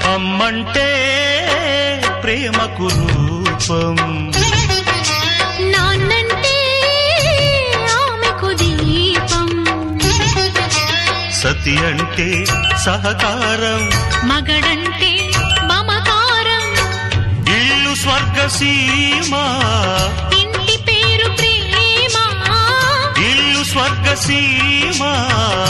అమ్మంటే ప్రేమకు రూపం నాన్నంటే ఆమెకు దీపం సతి అంటే సహకారం మగడంటే మమకారం ఇల్లు స్వర్గసీమ ఇంటి పేరు ప్రేమ ఇల్లు స్వర్గసీమ